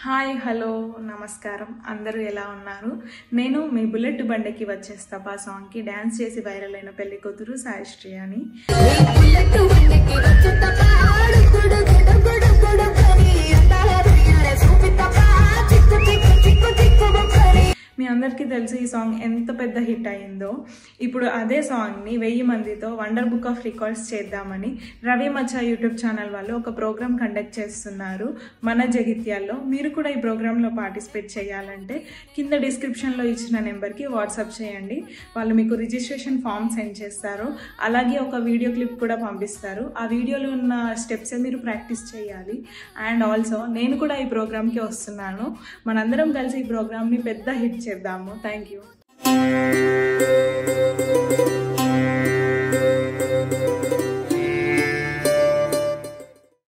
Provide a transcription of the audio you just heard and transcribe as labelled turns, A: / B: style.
A: hi hello నమస్కారం అందరూ ఎలా ఉన్నారు నేను మీ బుల్లెట్ బండకి వచ్చేస్తా పా సాంగ్కి డ్యాన్స్ చేసి వైరల్ అయిన పెళ్లి కూతురు సాయిశ్రీ అని మీ అందరికీ తెలుసు ఈ సాంగ్ ఎంత పెద్ద హిట్ అయిందో ఇప్పుడు అదే సాంగ్ని వెయ్యి మందితో వండర్ బుక్ ఆఫ్ రికార్డ్స్ చేద్దామని రవి మచ్చా యూట్యూబ్ ఛానల్ వాళ్ళు ఒక ప్రోగ్రామ్ కండక్ట్ చేస్తున్నారు మన జగిత్యాల్లో మీరు కూడా ఈ ప్రోగ్రాంలో పార్టిసిపేట్ చేయాలంటే కింద డిస్క్రిప్షన్లో ఇచ్చిన నెంబర్కి వాట్సాప్ చేయండి వాళ్ళు మీకు రిజిస్ట్రేషన్ ఫామ్ సెండ్ చేస్తారు అలాగే ఒక వీడియో క్లిప్ కూడా పంపిస్తారు ఆ వీడియోలో ఉన్న స్టెప్సే మీరు ప్రాక్టీస్ చేయాలి అండ్ ఆల్సో నేను కూడా ఈ ప్రోగ్రామ్కి వస్తున్నాను మనందరం కలిసి ఈ ప్రోగ్రామ్ని పెద్ద హిట్ చేద్దాము థ్యాంక్ యూ